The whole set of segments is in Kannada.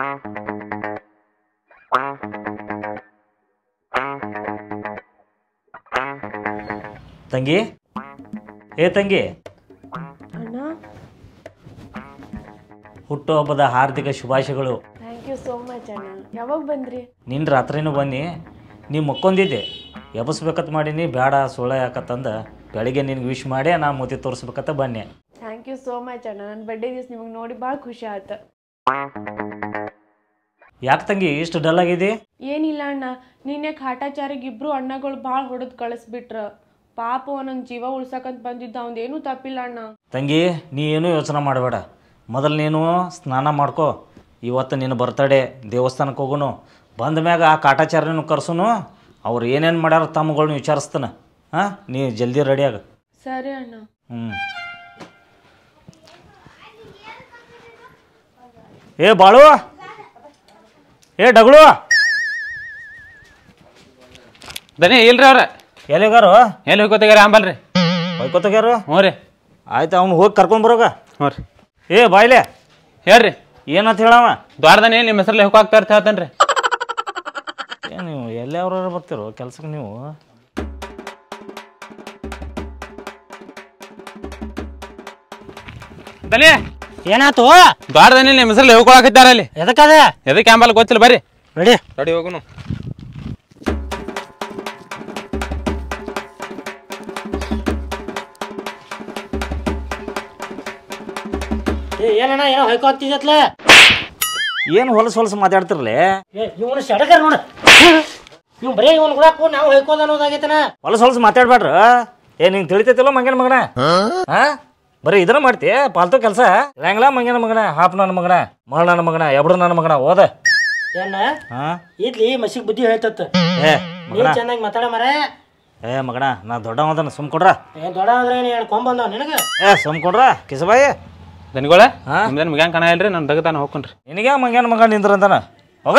ತಂಗಿ ಏ ತಂಗಿ ಅಣ್ಣ ಹುಟ್ಟುಹಬ್ಬದ ಹಾರ್ದಿಕ ಶುಭಾಶಯಗಳು ಥ್ಯಾಂಕ್ ಯು ಸೋ ಮಚ್ ಅಣ್ಣ ಯಾವಾಗ ಬಂದ್ರಿ ನಿನ್ನ ರಾತ್ರಿನೂ ಬನ್ನಿ ನೀ ಮಕ್ಕೊಂದಿದ್ದೆ ಎಬಸ್ಬೇಕತ್ ಮಾಡೀನಿ ಬೇಡ ಸುಳ್ಳ ಯಾಕತ್ತಂದ ಬೆಳಿಗ್ಗೆ ನಿನ್ಗೆ ವಿಶ್ ಮಾಡಿ ನಾ ಮುತಿ ತೋರಿಸ್ಬೇಕತ್ತ ಬನ್ನಿ ಥ್ಯಾಂಕ್ ಯು ಸೋ ಮಚ್ ಅಣ್ಣ ನನ್ನ ಬರ್ಡೇ ದಿವಸ ನಿಮಗೆ ನೋಡಿ ಭಾಳ ಖುಷಿ ಆಯ್ತು ಯಾಕೆ ತಂಗಿ ಇಷ್ಟು ಡಲ್ ಆಗಿದೆ ಏನಿಲ್ಲ ಅಣ್ಣ ನಿನ್ನೆ ಕಾಟಾಚಾರಿಗೆ ಇಬ್ರು ಅಣ್ಣಗಳು ಭಾಳ ಹೊಡೆದು ಕಳಿಸ್ಬಿಟ್ರ ಪಾಪ ಒಂದೊಂದು ಜೀವ ಉಳ್ಸಕಂತ ಬಂದಿದ್ದ ಅವಂದೇನು ತಪ್ಪಿಲ್ಲ ಅಣ್ಣ ತಂಗಿ ನೀ ಏನೂ ಯೋಚನೆ ಮಾಡಬೇಡ ಮೊದಲು ನೀನು ಸ್ನಾನ ಮಾಡ್ಕೋ ಇವತ್ತು ನಿನ್ನ ಬರ್ತಡೇ ದೇವಸ್ಥಾನಕ್ಕೆ ಹೋಗುನು ಬಂದ ಮ್ಯಾಗ ಆ ಕಾಟಾಚಾರ್ಯನು ಕರ್ಸುನು ಅವ್ರು ಏನೇನು ಮಾಡ್ಯಾರ ತಮ್ಮಗಳ್ನ ವಿಚಾರಿಸ್ತಾನೆ ಹಾಂ ನೀ ಜಲ್ದಿ ರೆಡಿಯಾಗ ಸರಿ ಅಣ್ಣ ಹ್ಞೂ ಏ ಬಾಳು ಏ ಡಗಳು ದನಿ ಇಲ್ರಿ ಅವ್ರ ಎಲ್ಲಿಗಾರು ಎಲ್ಲಿ ಹೋಗ್ಕೋತಾರ ಅಂಬಲ್ರಿ ಹೊಯ್ಕೋತಗ್ಯಾರು ಹ್ಞೂ ರೀ ಆಯ್ತು ಅವ್ನು ಹೋಗಿ ಕರ್ಕೊಂಬರೋಗ ಹ್ಞೂ ರೀ ಏ ಬಾಯ್ಲೆ ಹೇಳ್ರಿ ಏನಂತ ಹೇಳವ ದ್ವಾರದನಿ ನಿಮ್ಮ ಹೆಸರಲ್ಲಿ ಹೋಗ್ತಾ ಇರ್ತ ಹೇಳ್ತೇನ್ರಿ ಏನು ನೀವು ಎಲ್ಲವ್ರ ಬರ್ತಿರೋ ಕೆಲ್ಸಕ್ಕೆ ನೀವು ದನಿ ಏನಾತು ದ್ವಾರದನಿ ನಿಮ್ಮ ಹೆಸರಲ್ಲಿ ಹೋಗ್ಕೊಳಕತ್ತಾರ ಅಲ್ಲಿ ಎದಕ್ಕದ ಎದಕ್ಕೆ ಅಂಬಲ್ ಗೊತ್ತಿಲ್ಲ ಬರ್ರಿ ರೆಡಿ ರೆಡಿ ಹೋಗುನು ಏನಣ್ಣ ಏನೋ ಹೊಯ್ಕೊಂತಿದ್ದತ್ಲೆ ಏನು ಹೊಲಸು ಹೊಲಸು ಮಾತಾಡ್ತಿರ್ಲಿ ಇವನು ಸಡಗರ ನೋಡು ಇವ್ ಬರೀ ಇವನ್ ಕೂಡ ನಾವು ಹೊಯ್ಕೋದ ಅನ್ನೋದಾಗೈತನ ಹೊಲಸು ಹೊಲಸು ಮಾತಾಡ್ಬೇಡ್ರ ಏ ನಿಂಗೆ ತಿಳಿತೈತಿಲ್ಲ ಮಂಗನ ಮಗನ ಹಾ ಬರೀ ಇದನ್ನ ಮಾಡ್ತಿ ಪಾಲ್ತು ಕೆಲಸ ಹೆಂಗಲ್ಲ ಮಂಗನ ಮಗನ ಹಾಪ್ ನನ್ನ ಮಗನ ಮಳ ನನ್ನ ಮಗನ ಎಬ್ರು ನನ್ನ ಮಗನ ಓದ ಏನ ಹಾ ಇದ್ಲಿ ಮಸಿಗ್ ಬುದ್ಧಿ ಹೇಳ್ತತ್ ಏ ನೀ ಮಗನ ಚೆನ್ನಾಗಿ ಮಾತಾಡ ಮರ ಏ ಮಗನ ನಾ ದೊಡ್ಡವದನ್ನ ಸುಮ್ ಕೊಡ್ರ ಏ ದೊಡ್ಡ ಅಂದ್ರೆ ಏನು ಕೊಂಬ ಬಂದವ ನಿನಗ ಏ ಸುಮ್ ಕೊಡ್ರ ಕಿಸಬಾಯಿ ದನಿಗೋಳ ಹಾ? ನಿಮ್ದೇನು ಮುಗ್ಯಾಂಗ ಕಣ ಇಲ್ರಿ ನಾನು ದಗತಾನ ಹೋಗ್ಕೊಂಡ್ರಿ ನಿನಗೆ ಮಂಗನ ಮಗ ನಿಂದ್ರಂತಾನ ಹೋಗ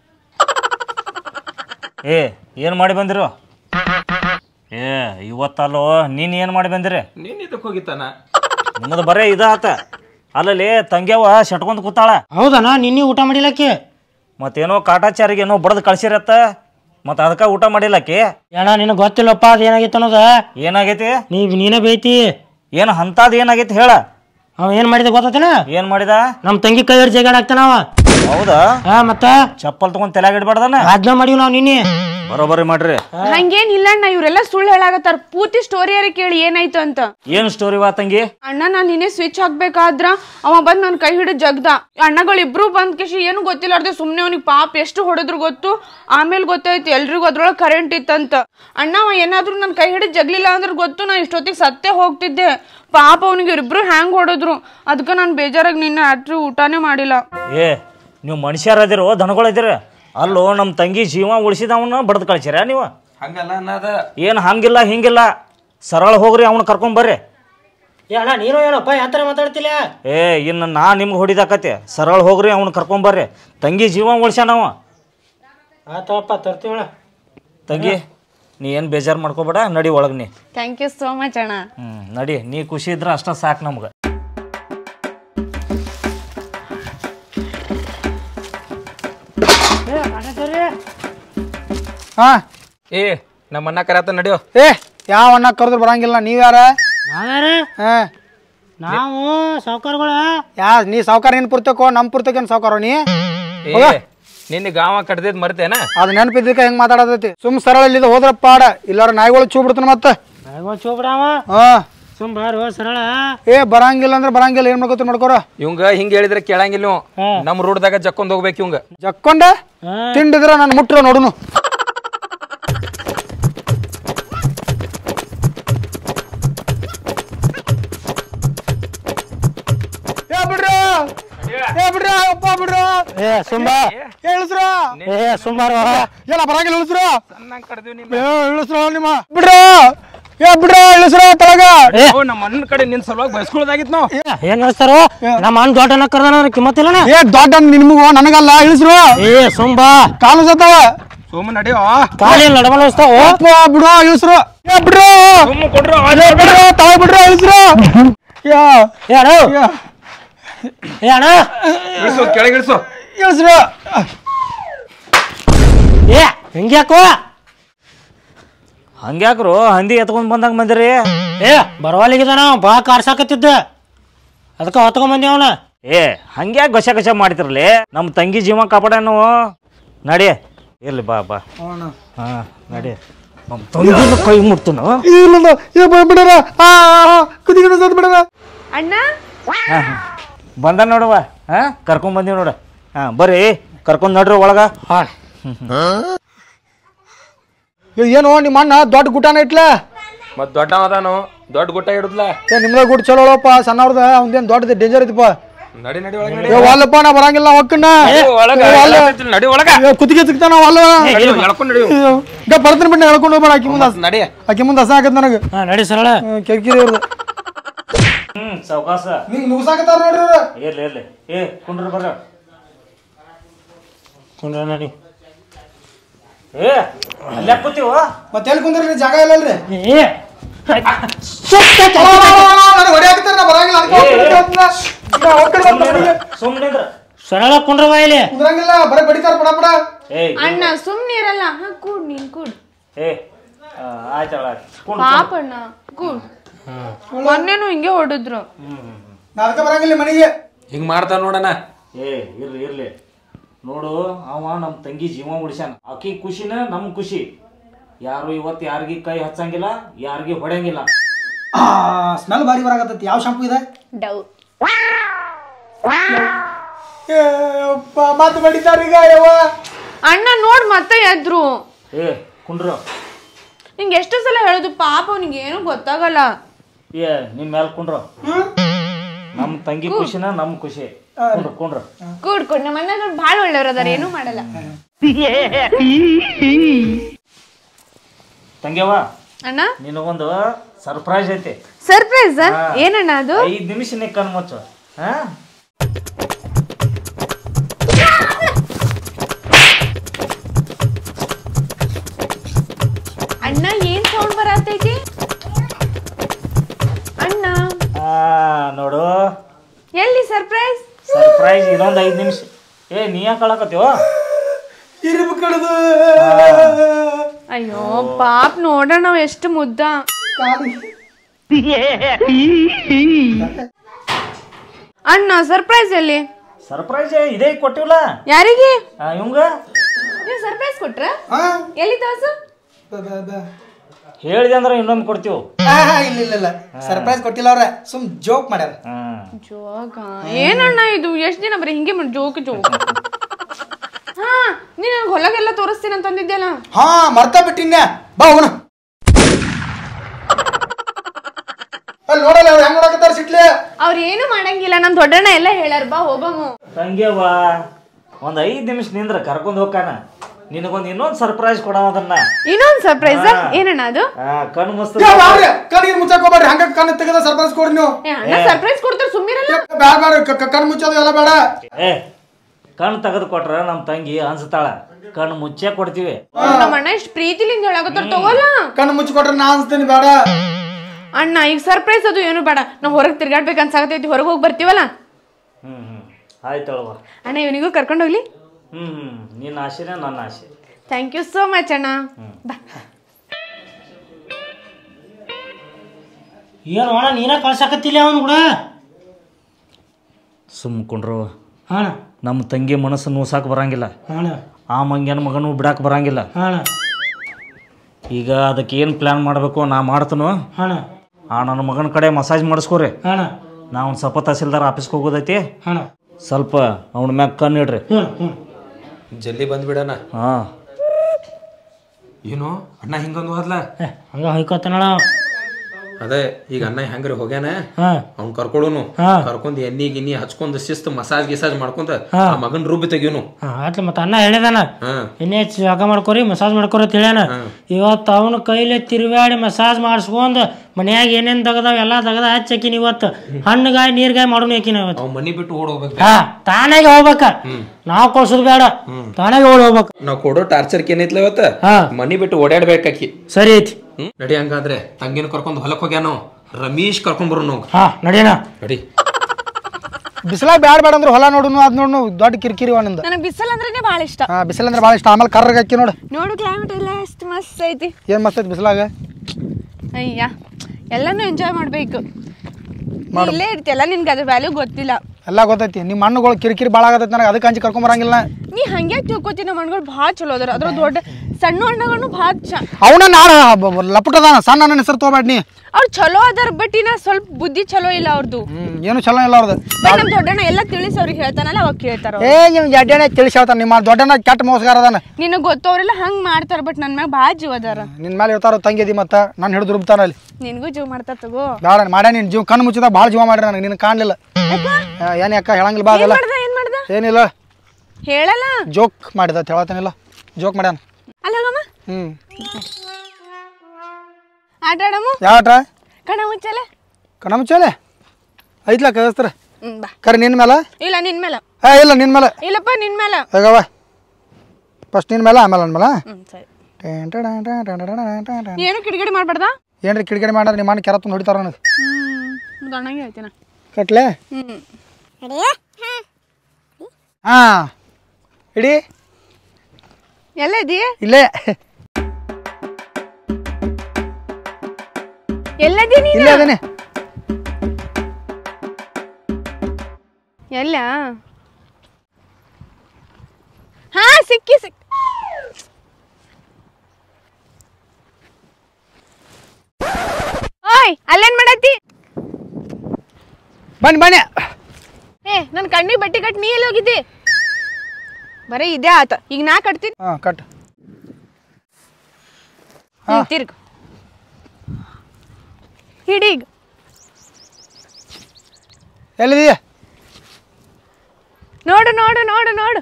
ಏ ಏನು ಮಾಡಿ ಬಂದಿರು ಏ ಇವತ್ತಲ್ಲೋ ನೀನು ಏನು ಮಾಡಿ ಬಂದಿರಿ ನೀನು ಇದಕ್ಕೆ ಹೋಗಿತ್ತಾನ ನಿಮ್ಮದು ಬರೇ ಇದ ಆತ ಅಲ್ಲಲ್ಲಿ ತಂಗ್ಯವ ಶಟ್ಕೊಂಡ್ ಕೂತಾಳ ಹೌದಣ್ಣ ನಿನ್ನೆ ಊಟ ಮಾಡಿಲ್ಲಕ್ಕೆ ಮತ್ತೇನೋ ಕಾಟಾಚಾರಿಗೆ ಏನೋ ಬಡ್ದು ಕಳ್ಸಿರತ್ತ ಮತ್ತೆ ಅದಕ್ಕೆ ಊಟ ಮಾಡಿಲ್ಲಕಿ ಅಣ್ಣ ನಿನಗೆ ಗೊತ್ತಿಲ್ಲಪ್ಪ ಅದು ಏನಾಗಿತ್ತು ಅನ್ನೋದ ಏನಾಗೈತಿ ನೀ ನೀನೇ ಬೈತಿ ಏನು ಅಂಥದ್ದು ಏನಾಗೈತಿ ಹೇಳ ಅವ ಏನ್ ಮಾಡಿದ ಗೊತ್ತೇನ ಏನು ಮಾಡಿದ ನಮ್ ತಂಗಿ ಕೈ ಹಿಡ್ದು ಜಗಳ ಆಗ್ತಾನ ಅವ ಹೌದಾ ಹಾ ಮತ್ತ ಚಪ್ಪಲ್ ತಗೊಂಡ್ ತಲೆಯಾಗ ಇಡ್ಬಾರ್ದನ ಅದ್ನ ಮಾಡಿವ್ ನಾವ್ ನಿನ್ನೆ ಬರೋಬ್ಬರಿ ಮಾಡ್ರಿ ಹಂಗೇನ್ ಇಲ್ಲ ಅಣ್ಣ ಇವರೆಲ್ಲ ಸುಳ್ಳು ಹೇಳಾಕತ್ತಾರ ಪೂರ್ತಿ ಸ್ಟೋರಿಯಾರ ಕೇಳಿ ಏನಾಯ್ತು ಅಂತ ಏನು ಸ್ಟೋರಿ ವಾ ತಂಗಿ ಅಣ್ಣ ನಾನು ನಿನ್ನೆ ಸ್ವಿಚ್ ಹಾಕ್ಬೇಕಾದ್ರ ಅವ ಬಂದ್ ನನ್ ಕೈ ಹಿಡಿದು ಜಗ್ದ ಅಣ್ಣಗಳು ಇಬ್ರು ಬಂದ್ ಕಿಶಿ ಏನು ಗೊತ್ತಿಲ್ಲಾರ್ದೆ ಸುಮ್ನೆ ಅವ್ನಿಗೆ ಪಾಪ ಎಷ್ಟು ಹೊಡೆದ್ರು ಗೊತ್ತು ಆಮೇಲೆ ಗೊತ್ತಾಯ್ತು ಎಲ್ರಿಗೂ ಅದ್ರೊಳಗೆ ಕರೆಂಟ್ ಇತ್ತಂತ ಅಣ್ಣ ಅವ ಏನಾದ್ರೂ ನನ್ ಕೈ ಹಿಡಿದು ಜಗ್ಲಿಲ್ಲ ಅಂದ್ರೆ ಗೊತ್ತು ನಾ ಇಷ್ಟೊತ್ತಿಗೆ ಸತ್ತೇ ಹೋಗ್ತಿದ್ದೆ ಪಾಪ ಅವನಿಗೆ ಇಬ್ರು ಹ್ಯಾಂಗ್ ಹೊಡೆದ್ರು ಅದಕ್ಕೆ ನಾನು ಬೇಜಾರಾಗಿ ನಿನ್ನೆ ರಾತ್ರಿ ಊಟನೇ ಮಾಡಿಲ್ಲ ಏ ನೀವು ಮನುಷ್ಯರದಿರೋ ದನಗಳದಿರ ಅಲ್ಲೋ ನಮ್ಮ ತಂಗಿ ಜೀವ ಉಳಿಸಿದವನ್ನ ಬಡ್ದು ಕಳ್ಸಿರ ನೀವು ಹಂಗಲ್ಲ ಅನ್ನದ ಏನು ಹಂಗಿಲ್ಲ ಹಿಂಗಿಲ್ಲ ಸರಳ ಹೋಗ್ರಿ ಅವನು ಕರ್ಕೊಂಬರ್ರಿ ಏ ಅಣ್ಣ ನೀನು ಏನಪ್ಪ ಯಾವ ಮಾತಾಡ್ತಿಲ್ಲ ಏ ಇನ್ನು ನಾ ನಿಮ್ಗೆ ಹೊಡಿದಾಕತ್ತೆ ಸರಳ ಹೋಗ್ರಿ ಅವ್ನು ಕರ್ಕೊಂಬರ್ರಿ ತಂಗಿ ಜೀವ ಉಳ್ಸ್ಯಾನವ ಆತಪ್ಪ ತರ್ತೀವಣ ತಂಗಿ ನೀ ಏನು ಬೇಜಾರು ಮಾಡ್ಕೋಬೇಡ ನಡಿ ಒಳಗೆ ನೀ ಥ್ಯಾಂಕ್ ಯು ಸೋ ಮಚ್ ಅಣ್ಣ ಹ್ಞೂ ನಡಿ ನೀ ಖುಷಿ ಇದ್ರೆ ಅಷ್ಟ ಸಾಕು ನಮ್ಗೆ ಹಾ ಏ ನಮ್ಮ ಅಣ್ಣ ಕರೆಯತ್ತ ನಡಿಯೋ ಏ ಯಾವ ಅಣ್ಣ ಕರೆದ್ರು ಬರಂಗಿಲ್ಲ ನೀವ್ ಯಾರ ನಾವ್ಯಾರ ಹಾ ನಾವು ಸಾವುಕಾರಗಳ ಯಾ ನೀ ಸಾವ್ಕಾರ ನಿನ್ ಪುರ್ತಕೋ ನಮ್ ಪುರ್ತಕೇನ್ ಸಾವ್ಕಾರ ನೀ ಏ ನಿನ್ನ ಗಾವ ಕಡ್ದಿದ್ ಮರ್ತೇನ ಅದ್ ನೆನಪಿದ್ದಕ್ಕ ಹೆಂಗ್ ಮಾತಾಡತೈತಿ ಸುಮ್ ಸರಳ ಇಲ್ಲಿದ ಹೋದ್ರ ಪಾಡ ಇಲ್ಲಾರ ನಾಯಿಗಳು ಚೂ ಬಿಡ್ತಾನ ಮತ್ತ ಚೋಬಿಡಾವ ಹಾ ಸುಮ್ ಬಾರೋ ಸರಳ ಏ ಬರಂಗಿಲ್ಲ ಅಂದ್ರೆ ಬರಂಗಿಲ್ಲ ಏನ್ ಮಾಡ್ಕೋತ ಮಾಡ್ಕೋರ ಇವಂಗ ಹಿಂಗ ಹೇಳಿದ್ರೆ ಕೇಳಂಗಿಲ್ಲ ಇವ ನಮ್ ರೋಡ್ದಾಗ ಜಕ್ಕೊಂಡ್ ಹೋಗ್ಬೇಕು ಇವಂಗ ಜಕ್ಕೊಂಡ ತಿಂಡಿದ್ರ ನಾನು ಮುಟ್ರ ನೋಡುನು ಏ ಬಿಡ್ರ ಏ ಬಿಡ್ರ ಅಪ್ಪ ಬಿಡ್ರ ಏ ಸುಂಬ ಹೇಳಿಸ್ರ ಏ ಸುಂಬಾರೋ ಎಲ್ಲ ಬರಂಗಿಲ್ಲ ಇಳಿಸ್ರ ಕಡ್ದಿವ್ ಏ ಇಳಿಸ್ರ ನಿಮ್ಮ ಬಿಡ್ರ ಏ ಬಿಡ್ರ ಇಳಿಸ್ರ ತಳಗ ನಮ್ಮ ಅಣ್ಣನ ಕಡೆ ನಿನ್ ಸಲುವಾಗಿ ಬಯಸ್ಕೊಳ್ಳೋದಾಗಿತ್ ನಾವು ಏನ್ ಹೇಳ್ತಾರೋ ನಮ್ಮ ಅಣ್ಣ ದೊಡ್ಡ ಕರ್ದಾನ ಕಿಮ್ಮತ್ತಿಲ್ಲನ ಏ ದೊಡ್ಡ ನಿನ್ಮಗು ನನಗಲ್ಲ ಇಳಿಸ್ರು ಏ ಸುಂಬ ಕಾಲು ಸತ್ತಾವ ಸೋಮ ನಡಿಯೋ ಕಾಲಿ ನಡಮಲ ಇಸ್ತಾವ ಅಪ್ಪ ಬಿಡು ಇಳಿಸ್ರು ಏ ಬಿಡ್ರು ಏ ಬಿಡ್ರು ತಳ ಬಿಡ್ರು ಇಳಿಸ್ರು ಯಾ ಏ ಅಣ್ಣ ಯಾ ಏ ಅಣ್ಣ ಇಳಿಸು ಕೆಳಗೆ ಇಳಿಸು ಕೇಳಿಸ್ರು ಏ ಹಿಂಗ್ಯಾಕೋ ಹಂಗ್ಯಾಕ್ರು ಹಂದಿ ಎತ್ಕೊಂಡ್ ಬಂದಂಗ ಬಂದಿರಿ ಏ ಬರವಾಲಿಗಿದ ನಾವು ಬಾ ಕಾರ್ಸಾಕತ್ತಿದ್ದ ಅದಕ್ಕೆ ಹೊತ್ಕೊಂಡ್ ಬಂದಿ ಅವನ ಏ ಹಂಗ್ಯಾಕ್ ಗಸ ಗಸ ಮಾಡ್ತಿರ್ಲಿ ನಮ್ಮ ತಂಗಿ ಜೀವ ಕಾಪಾಡ ನಾವು ನಡಿ ಇರ್ಲಿ ಬಾ ಬಾ ಹಾ ನಡಿ ನಮ್ಮ ತಂಗಿನ ಕೈ ಮುಟ್ತನು ಇಲ್ಲ ಏ ಬಿಡರ ಆ ಕುದಿಗಿನ ಸತ್ ಬಿಡರ ಅಣ್ಣ ಬಂದ ನೋಡುವ ಹಾ ಕರ್ಕೊಂಡ್ ಬಂದೀವಿ ನೋಡ ಹಾ ಬರ್ರಿ ಕರ್ಕೊಂಡ್ ನಡ್ರಿ ಒಳಗ ಹಾಂ ಏನು ನಿಮ್ಮ ಅಣ್ಣ ದೊಡ್ಡ ಗುಟಾನ ಇಟ್ಲ ಮತ್ ದೊಡ್ಡ ಅದಾನು ದೊಡ್ಡ ಗುಟ್ಟ ಹಿಡಿದ್ಲ ಏ ನಿಮ್ದ ಗುಡ್ ಚಲೋ ಅಳಪ್ಪ ಸಣ್ಣವ್ರದ ಅವ್ನದೇನ್ ದೊಡ್ಡ ಡೇಂಜರ್ ಐತಿಪ್ಪ ನಡಿ ನಡಿ ಒಳಗೆ ನಡಿ ಏ ವಾಲಪ್ಪ ನಾ ಬರಂಗಿಲ್ಲ ಹೊಕ್ಕನ್ನ ಒಳಗ ಏ, ವಾಲ. ನಡಿ ಒಳಗ ಏ, ಕುತ್ತಿಗೆ ಸಿಗ್ತಾನ ವಾಲ ನಡಿ, ಎಳ್ಕೊಂಡ್ ನಡಿ ಈಗ ಬರ್ತೀನಿ ಬಿಟ್ಟು ಹೇಳ್ಕೊಂಡು ಹೋಗ್ಬೇಡ ಆಕಿ ಮುಂದೆ ನಡಿ ಆಕಿ ಮುಂದೆ ಹಸ ಆಗತ್ ನನಗೆ ಹಾಂ ನಡಿ ಸರಳ ಕಿರಿಕಿರಿ ಇವ್ರದ್ದು ಹ್ಮ್ ಸಾವಕಾಸ ನಿಂಗೆ ನುಗ್ಸಾಕತ್ತಾರ ನೋಡ್ರಿ ಇವ್ರು. ಇರ್ಲಿ ಇರ್ಲಿ ಏ ಕುಂಡ್ರಿ ಬರ್ರ ಕುಂದ್ರ ನಡಿ ಏ ಅಲ್ಲೇ ಕೂತೀವ ಮತ್ತೆ ಎಲ್ಲಿ ಕುಂದ್ರಿ ಜಾಗ ಇಲ್ಲಲ್ರಿ ಏ ನನಗೆ ಹೊಡೆಯಾಕತ್ತಾರ ನಾ ಬರಂಗಿಲ್ಲ ಅದಕ್ಕೆ ಹೋಗ್ಬಿಡ್ತೀನಿ ಅಂತ. ನಾ ಹೋಗ್ತೀನಿ ಅಂತ ಮನೆಗೆ. ಸುಮ್ಮನಿದ್ರ ಸರಳ ಕುಂಡ್ರ ಬಾ ಇಲ್ಲಿ ಕುಂದ್ರಂಗಿಲ್ಲ ಬರೀ ಬಡಿತಾರ ಪಡ ಪಡ ಏಯ್ ಅಣ್ಣ ಸುಮ್ನೆ ಇರಲ್ಲ ಹಾ ಕೂಡ್ ನೀನ್ ಕೂಡ್ ಏ ಆ, ಆಯ್ತಳ ಕುಂಡ್ ಪಾಪ ಅಣ್ಣ ಕೂಡ್ ಮೊನ್ನೆನು ಹಿಂಗೆ ಹೊಡೆದ್ರು ನಾ ಅದಕ್ಕೆ ಬರಂಗಿಲ್ಲ ಮನೆಗೆ ಹಿಂಗ್ ಮಾಡ್ತಾರ ನೋಡಣ ಏ ಇರ್ಲಿ ಇರ್ಲಿ ನೋಡು ಅವ ನಮ್ಮ ತಂಗಿ ಜೀವ ಉಳಿಸ್ಯಾನ ಆಕಿ ಖುಷಿನ ನಮ್ ಖುಷಿ ಯಾರು ಇವತ್ತು ಯಾರಿಗಿ ಕೈ ಹಚ್ಚಂಗಿಲ್ಲ ಯಾರಿಗಿ ಹೊಡೆಯಂಗಿಲ್ಲ ಸ್ಮೆಲ್ ಭಾರಿ ಬರಾಕತ್ತೈತಿ ಯಾವ ಶಾಂಪು ಇದೆ ಡೌ ಮತ್ತೆ ಬಡಿತಾರ ಈಗ ಯವ್ವ ಅಣ್ಣ ನೋಡ್ ಮತ್ತೆ ಎದ್ರು ಏ ಕುಂಡ್ರು ನಿಂಗೆ ಎಷ್ಟು ಸಲ ಹೇಳೋದು ಪಾಪ ಅವ್ನಿಗೆ ಏನು ಗೊತ್ತಾಗಲ್ಲ ಏ ನಿಮ್ ಮ್ಯಾಲ ಕುಂಡ್ರು ನಮ್ಮ ತಂಗಿ ಖುಷಿನ ನಮ್ ಖುಷಿ ಕುಂಡ್ರು ಕುಂಡ್ರು ಕೂಡ್ ಕೂಡ್ ನಮ್ಮ ಅಣ್ಣ ನೋಡಿ ಭಾಳ ಒಳ್ಳೆಯವ್ರು ಅದಾರ ಏನೂ ಮಾಡಲ್ಲ ತಂಗ್ಯವ್ವ ಅಣ್ಣ ನಿನಗೊಂದು ಸರ್ಪ್ರೈಸ್ ಐತಿ ಸರ್ಪ್ರೈಸ್ ಏನಣ್ಣ ಅದು ಐದ್ ನಿಮಿಷ ನೀ ಕಣ್ ಮುಚ್ಚು ಹಾ ಅಣ್ಣ ಏನ್ ಸೌಂಡ್ ಬರತೈತಿ ಅಣ್ಣ ಆ, ನೋಡು ಎಲ್ಲಿ ಸರ್ಪ್ರೈಸ್ ಸರ್ಪ್ರೈಸ್ ಇನ್ನೊಂದು ಐದು ನಿಮಿಷ ಏ ನೀ ಯಾಕೆ ಕಳಕತ್ತೀವೋ ಇರ್ಬೇಕು ಕಡ್ದು ಅಯ್ಯೋ ಪಾಪ್ ನೋಡೋಣ ನಾವ್ ಎಷ್ಟು ಮುದ್ದ ಅಣ್ಣ ಸರ್ಪ್ರೈಸ್ ಎಲ್ಲಿ ಸರ್ಪ್ರೈಸ್ ಇದೇ ಕೊಟ್ಟಿವಲ್ಲ ಯಾರಿಗೆ ಇವಂಗ ನೀವು ಸರ್ಪ್ರೈಸ್ ಕೊಟ್ರ ಹಾ ಎಲ್ಲಿ ತೋರ್ಸು ಬ- ಬ- ಬ- ಹೇಳಿದೆ ಅಂದ್ರೆ ಇನ್ನೊಂದು ಕೊಡ್ತೀವಿ ಆ, ಇಲ್ಲ ಇಲ್ಲ ಇಲ್ಲ ಸರ್ಪ್ರೈಸ್ ಕೊಟ್ಟಿಲ್ಲ ಅವ್ರೆ ಸುಮ್ ಜೋಕ್ ಮಾಡ್ಯಾರ ಹ್ಮ್ ಜೋಗ ಏನಣ್ಣ ಇದು ಎಷ್ಟ್ ದಿನ ಬರೀ ಹಿಂಗೆ ಮಾಡಿ ಜೋಕ್ ಜೋಕ್ ಹಾ ನೀನ್ ನನಗ್ ಹೊಲಗೆಲ್ಲ ತೋರಿಸ್ತೀನಿ ಅಂತ ಅಂದಿದ್ದೆಲ್ಲ ಹಾ ಮರ್ತಾ ಬಿಟ್ಟಿನ್ಯ ಬಾ ಹೋಗೋಣ ಅಲ್ಲಿ ನೋಡಲ್ಲ ಅವ್ರು ಹೆಂಗ್ ನೋಡಕತ್ತಾರ ಸಿಟ್ಲೆ ಅವ್ರ ಏನು ಮಾಡಂಗಿಲ್ಲ ನಮ್ ದೊಡ್ಡಣ್ಣ ಎಲ್ಲ ಹೇಳಾರ ಬಾ ಹೋಗಮು ತಂಗ್ಯವ್ವ ಒಂದು ಐದು ನಿಮಿಷ ನಿಂದ್ರ ಕರ್ಕೊಂಡು ಹೋಗ್ಕಾನ ನಿನಗೊಂದು ಇನ್ನೊಂದು ಸರ್ಪ್ರೈಸ್ ಕೊಡೋದನ್ನ ಇನ್ನೊಂದ್ ಸರ್ಪ್ರೈಸ್ ಏನಣ್ಣ ಅದು ಕಣ್ಣು ಮಸ್ತ್ ಕಣ್ಣಿಗೆ ಮುಚ್ಚಾಕ್ ಹೋಗ್ಬೇಡ್ರಿ ಹಂಗ ಕಣ್ಣು ತೆಗೆದ ಸರ್ಪ್ರೈಸ್ ಕೊಡ್ರಿ ನೀವು ಏ, ಅಣ್ಣ ಸರ್ಪ್ರೈಸ್ ಕೊಡ್ತಾರ ಸುಮ್ಮಿರಲ್ಲ ಬ್ಯಾಡ ಬೇಡ ಕಣ್ಣು ಮುಚ್ಚೋದು ಎಲ್ಲ ಬೇಡ ಏ ಕಣ್ಣು ತೆಗೆದು ಕೊಟ್ರ ನಮ್ಮ ತಂಗಿ ಅನ್ಸ್ತಾಳ ಕಣ್ಣು ಮುಚ್ಚೇ ಕೊಡ್ತೀವಿ ನಮ್ಮ ಅಣ್ಣ ಇಷ್ಟ ಪ್ರೀತಿಲಿಂದ ಹೇಳಾಕತ್ತಾರ ತಗೋಲ್ಲ ಕಣ್ಣು ಮುಚ್ಚಿ ಕೊಟ್ರೆ ನಾ ಅನ್ಸ್ತೀನಿ ಬೇಡ ಅಣ್ಣ ಈಗ ಸರ್ಪ್ರೈಸ್ ಅದು ಏನು ಬೇಡ ನಾವ್ ಹೊರಗೆ ತಿರ್ಗಾಡ್ಬೇಕು ಅನ್ಸಾಕತೈತಿ ಹೊರಗೆ ಹೋಗಿ ಬರ್ತೀವಲ್ಲ ಹ್ಞೂ ಹ್ಞೂ ಆಯ್ತಳವ ಅಣ್ಣ ಇವನಿಗೂ ಕರ್ಕೊಂಡು ಹೋಗ್ಲಿ ಹ್ಞೂ ಹ್ಞೂ ನಿನ್ನ ಆಸೆನೇ ನನ್ನ ಆಸೆ ಥ್ಯಾಂಕ್ ಯು ಸೋ ಮಚ್ ಅಣ್ಣ ಬಾ ಏನು ಅಣ್ಣ ನೀನ ಕಳ್ಸಾಕತ್ತಿಲ್ಲ ಅವನು ಕೂಡ ಸುಮ್ಕೊಂಡ್ರು ಹಾಂ ನಮ್ಮ ತಂಗಿ ಮನಸ್ಸು ನೋಸಾಕ್ ಬರಂಗಿಲ್ಲ ಹಾಂ ಆ ಮಂಗ್ಯನ ಮಗನೂ ಬಿಡಾಕ್ ಬರಂಗಿಲ್ಲ ಹಾಂ ಈಗ ಅದಕ್ಕೆ ಏನು ಪ್ಲ್ಯಾನ್ ಮಾಡಬೇಕು ನಾ ಮಾಡ್ತನು ಹಾಂ ಆ ನನ್ನ ಮಗನ ಕಡೆ ಮಸಾಜ್ ಮಾಡಿಸ್ಕೊರಿ ಹಾಂ ನಾ ಒಂದು ಸ್ವಲ್ಪ ತಹಸೀಲ್ದಾರ್ ಆಫೀಸ್ಗೆ ಹೋಗೋದೈತಿ ಹಾಂ ಸ್ವಲ್ಪ ಅವನ ಮ್ಯಾಗ ಕಣ್ಣು ಇಡ್ರಿ ಹ್ಞೂ ಹ್ಞೂ ಜಲ್ದಿ ಬಂದ್ಬಿಡಣ ಹಾಂ ಏನು ಅಣ್ಣ ಹಿಂಗೊಂದು ಹೋದ್ಲ ಏ ಹಂಗ ಹೊಯ್ಕೋತಾನಳ ಅದೇ ಈಗ ಅಣ್ಣ ಹೆಂಗ್ರಿ ಹೋಗ್ಯಾನ ಹಾಂ ಅವ್ನ್ ಕರ್ಕೊಳುನು ಹಾ. ಕರ್ಕೊಂಡ್ ಎಣ್ಣಿ ಗಿನ್ನಿ ಹಚ್ಕೊಂಡ್ ಶಿಸ್ತ್ ಮಸಾಜ್ ಗಿಸಾಜ್ ಮಾಡ್ಕೊಂತ ಹಾ. ಆ ಮಗನ್ ರುಬ್ಬಿ ತೆಗಿಯೋನು ಹಾಂ ಆಯ್ತು ಮತ್ತೆ ಅಣ್ಣ ಹೇಳಿದಾನ ಹಾ ಇನ್ನೇ ಜಾಗ ಮಾಡ್ಕೊರಿ ಮಸಾಜ್ ಮಾಡ್ಕೊರಿ ಅಂತ ಹೇಳ್ಯಾನ ಇವತ್ತು ಅವನ ಕೈಲಿ ತಿರುಗಾಡಿ ಮಸಾಜ್ ಮಾಡಿಸ್ಕೊಂಡ್ ಮನ್ಯಾಗ ಏನೇನ್ ತೆಗದಾವ ಎಲ್ಲ ತೆಗದ ಹಚ್ಚಾಕಿನ ಇವತ್ತು ಹಣ್ಣುಗಾಯಿ ನೀರ್ಗಾಯಿ ಮಾಡೋಣ ಆಕಿನ ಇವತ್ತು ಅವ್ ಮನಿ ಬಿಟ್ಟು ಓಡ್ ಹೋಗ್ಬೇಕು ಹಾ ತಾನಾಗೆ ಹೋಗ್ಬೇಕ ನಾವ್ ಕಳ್ಸೋದು ಬೇಡ ತಾನಾಗೆ ಓಡ್ ಹೋಗ್ಬೇಕು ನಾವ್ ಕೊಡೋ ಟಾರ್ಚರ್ ಏನೈತ್ಲ ಇವತ್ತ ಹಾ ಮನಿ ಬಿಟ್ಟು ಓಡಾಡ್ಬೇಕಾಕಿ ಸರಿ ಐತಿ ಹ್ಮ್ ನಡಿ ಹಂಗಾದ್ರೆ ತಂಗಿನ ಕರ್ಕೊಂಡ್ ಹೊಲಕ್ ಹೋಗ್ಯಾನ ರಮೇಶ್ ಕರ್ಕೊಂಡ್ ಬರೋನು ಹಾ ನಡೀನ ನಡಿ ಬಿಸಿಲಾಗ ಬ್ಯಾಡ ಬೇಡ ಅಂದ್ರೆ ಹೊಲ ನೋಡುನು ಅದ್ ನೋಡು ದೊಡ್ಡ ಕಿರಿಕಿರಿ ಅವನಿಂದ ನನಗೆ ಬಿಸಿಲು ಅಂದ್ರೇನೆ ಭಾಳ ಇಷ್ಟ ಹಾ ಬಿಸಿಲಂದ್ರೆ ಭಾಳ ಇಷ್ಟ ಆಮೇಲೆ ಕರ್ರಗೆ ಹಾಕಿ ನೋಡು ನೋಡು ಕ್ಲೈಮೇಟ್ ಎಲ್ಲ ಎಷ್ಟು ಮಸ್ತ್ ಐತಿ ಏನು ಮಸ್ತ್ ಐತಿ ಬಿಸಿಲಾಗ ಅಯ್ಯ ಎಲ್ಲಾನು ಎಂಜಾಯ್ ಮಾಡ್ಬೇಕು ನೀ ಇಲ್ಲೇ ಇರ್ತಿಯಲ್ಲ ನಿನ್ಗೆ ಅದ್ರ ವ್ಯಾಲ್ಯೂ ಗೊತ್ತಿಲ್ಲ ಎಲ್ಲ ಗೊತ್ತೈತಿ ನಿಮ್ಮ ಹಣ್ಣುಗಳು ಕಿರಿಕಿರಿ ಭಾಳ ಆಗತೈತಿ ನನಗೆ ಅದಕ್ಕೆ ಹಂಚಿ ಕರ್ಕೊಂಬರಂಗಿಲ್ಲ ನಾ. ನೀ ಹಂಗೆ ತಿಳ್ಕೊತೀನಿ ನಮ್ಮ ಹಣ್ಣುಗಳು ಭಾಳ ಚಲೋ ಅದಾರ ಅದ್ರ ದೊಡ್ಡ ಸಣ್ಣ ಹಣ್ಣುಗಳನ್ನು ಭಾಳ ಚ ಅವನ ನಾಳೆ ಲಪಟದಾನ ಸಣ್ಣ ನನ್ನ ಹೆಸರು ತೊಗೊಬೇಡ ನೀ ಅವ್ರು ಚಲೋ ಅದಾರ ಬಟ್ ಇನ್ನ ಸ್ವಲ್ಪ ಬುದ್ಧಿ ಚಲೋ ಇಲ್ಲ ಅವ್ರದ್ದು ಹ್ಮ್ ಏನು ಚಲೋ ಇಲ್ಲ ಅವ್ರದ್ದು ಬಟ್ ನಮ್ಮ ದೊಡ್ಡಣ್ಣ ಎಲ್ಲ ತಿಳಿಸಿ ಅವ್ರಿಗೆ ಹೇಳ್ತಾನಲ್ಲ ಅವಾಗ ಕೇಳ್ತಾರ ಅವ್ರು. ಏ ನೀವು ಎಡ್ಡೆನೆ ತಿಳಿಸಿ ಹೇಳ್ತಾನೆ ನಿಮ್ಮ ದೊಡ್ಡನ ಕೆಟ್ಟ ಮೋಸಗಾರ ಅದಾನ ನಿನಗ್ ಗೊತ್ತು ಅವ್ರೆಲ್ಲ ಹಂಗ್ ಮಾಡ್ತಾರ ಬಟ್ ನನ್ ಮ್ಯಾಗ ಭಾಳ ಜೀವ ಅದಾರ ನಿನ್ನ ಮೇಲೆ ಇರ್ತಾರೋ ತಂಗಿದಿ ಮತ್ತೆ ನಾನು ಹಿಡಿದು ರುಬ್ತಾನ ಅಲ್ಲಿ ನಿನ್ಗೂ ಜೀವ ಮಾಡ್ತಾರ ತಗೋ ಬೇಡ ಮಾಡ್ಯ ನಿನ್ನ ಜೀವ ಕಣ್ಣು ಮುಚ್ಚಿದಾಗ ಭಾಳ ಜೀವ ಮಾಡ್ರಿ ನನಗೆ ನಿನ್ನ ಕಾಣಲಿಲ್ಲ ಏನು ಅಕ್ಕ ಹೇಳಂಗಿಲ್ಲ ಬಾ ಏನ್ ಅದೆಲ್ಲ ಮಾಡ್ದ ಏನ್ ಮಾಡ್ದ ಏನಿಲ್ಲ ಹೇಳಲ್ಲ ಜೋಕ್ ಮಾಡಿದ ಹೇಳ್ತಾನಿಲ್ಲ ಜೋಕ್ ಮಾಡ್ಯಾನ ಅಲ್ಲಗಮ್ಮ ಹ್ಞೂ ಆಟ ಆಡಮ್ಮ ಯಾವ ಆಟ ಕಣ ಮುಚ್ಚಲೆ ಕಣ್ಣ ಮುಚ್ಚಾಲೆ ಐತ್ಲ ಕಳಿಸ್ತಾರ ಹ್ಮ್ ಬಾ ಕರೆ ನಿನ್ನ ಮೇಲೆ ಇಲ್ಲ ನಿನ್ ಮೇಲೆ ಏ ಇಲ್ಲ ನಿನ್ನ ಮೇಲೆ ಇಲ್ಲಪ್ಪ ನಿನ್ ಮೇಲೆ ಹೋಗವ ಫಸ್ಟ್ ನಿನ್ನ ಮೇಲೆ ಆಮೇಲೆ ನನ್ನ ಮೇಲೆ ಹ್ಮ್ ಸರಿ ಟೇನ್ ಟಡಾ ಟಡಾ ಟಡಾ ಟಡಾ ಟಡಾ ಟಡಾ. ನೀ ಏನು ಕಿಡಿಗಿಡಿ ಮಾಡ್ಬಾರ್ದಾ ಏನ್ರಿ ಕಿಡಿಕಿಡಿ ಮಾಡ್ರಿ ನಿಮ್ಮ ಅಣ್ಣ ಕೆರತ್ತು ಹೊಡಿತಾರ ನನಗೆ ಹ್ಮ್ ದಣ್ಣಗೆ ಹೇಳ್ತೀನ ಕಟ್ಲೆ ಹ್ಮ್ ಹಾಂ ಇಡಿ ಎಲ್ಲ ಇದೀ ಇಲ್ಲೇ ಎಲ್ಲದಿ ನೀನು ಇಲ್ಲೇ ಅದೇನೆ ಎಲ್ಲ ಹಾ ಸಿಕ್ಕಿ ಸಿಕ್ ಓಯ್ ಅಲ್ಲೇನ್ ಮಾಡತ್ತಿ ಬನ್ನಿ ಬನ್ನಿ ಏ ನನ್ ಕಣ್ಣಿಗೆ ಬಟ್ಟೆ ಕಟ್ ನೀ ಎಲ್ಲಿ ಹೋಗಿದ್ದಿ ಬರೀ ಇದೇ ಆತ ಈಗ ನಾ ಕಟ್ತೀನಿ ಹಾಂ ಕಟ್ ನೀನ್ ತಿರ್ಗ್ ಹಿಡೀಗ ಎಲ್ಲಿದೀಯ ನೋಡು ನೋಡು ನೋಡು ನೋಡು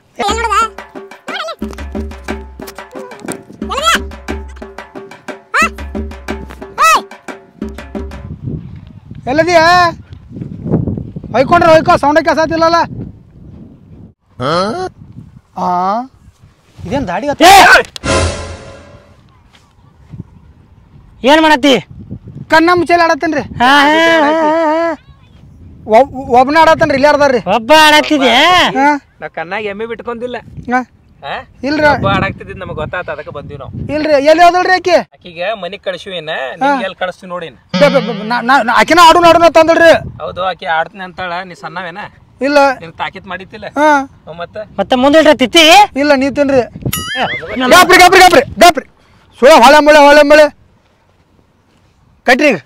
ಎಲ್ಲಿದೀಯ ಹೊಯ್ಕೊಂಡ್ರೆ ಹೊಯ್ಕೋ ಸೌಂಡ ಕೆಸಾತಿಲ್ಲಲ್ಲ ಹಾಂ ಇದೇನು ದಾಡಿ ಹತ್ತ ಏನ್ ಮಾಡತ್ತಿ ಕಣ್ಣ ಮುಚ್ಚಲಿ ಆಡತ್ತೇನ್ರಿ ರೀ ಹಾ ಹಾ, ಹಾ, ಹಾ. ಒಬ್ಬನ ಆಡತ್ತೇನ್ರಿ ಇಲ್ಲಿ ಆಡ್ದಾರ್ರಿ ಒಬ್ಬ ಆಡತ್ತಿದ್ಯಾ ಹಾಂ ನಾ ಕಣ್ಣಾಗ ಎಮ್ಮೆ ಬಿಟ್ಕೊಂಡಿಲ್ಲ ಹಾಂ ಹಾ ಇಲ್ರಿ ಒಬ್ಬ ಆಡಾಕ್ತಿದ್ ನಮಗೆ ಗೊತ್ತಾತ ಅದಕ್ಕೆ ಬಂದಿವಿ ನಾವು ಇಲ್ರಿ ಎಲ್ಲಿ ಹೋದಲ್ರಿ ಆಕಿ ಆಕಿಗೆ ಮನಿಗ್ ಕಳ್ಸಿವಿ ಏನ ನಿಮ್ಗೆ ಎಲ್ಲಿ ಕಳಿಸ್ತೀವಿ ನೋಡಿನ ಬೆ- ಬೆ- ಬೆ- ನಾ- ನಾ- ನಾ- ಆಕಿನ ಆಡು ನಾಡುನ ತಂದಳ್ರಿ ಹೌದು ಆಕಿ ಆಡ್ತೀನಿ ಅಂತಾಳ ನೀ ಸಣ್ಣವೇನ ಇಲ್ಲ ನಿನ್ ತಾಕಿತ್ ಮಾಡಿತ್ತಿಲ್ಲ ಹಾಂ ಹ್ಞೂ ಮತ್ತ ಮತ್ತೆ ಮುಂದೆ ತಿತ್ತಿ ಇಲ್ಲ ನೀ ತಿನ್ರಿ ಗಾಪ್ರಿ ಗಾಪ್ರಿ ಗಾಪ್ರಿ ಗಾಪ್ರಿ ಸುಳ ಹೊಳೆ ಮಳೆ ಹೊಳೆ ಮಳೆ ಕಟ್ರಿ ಈಗ.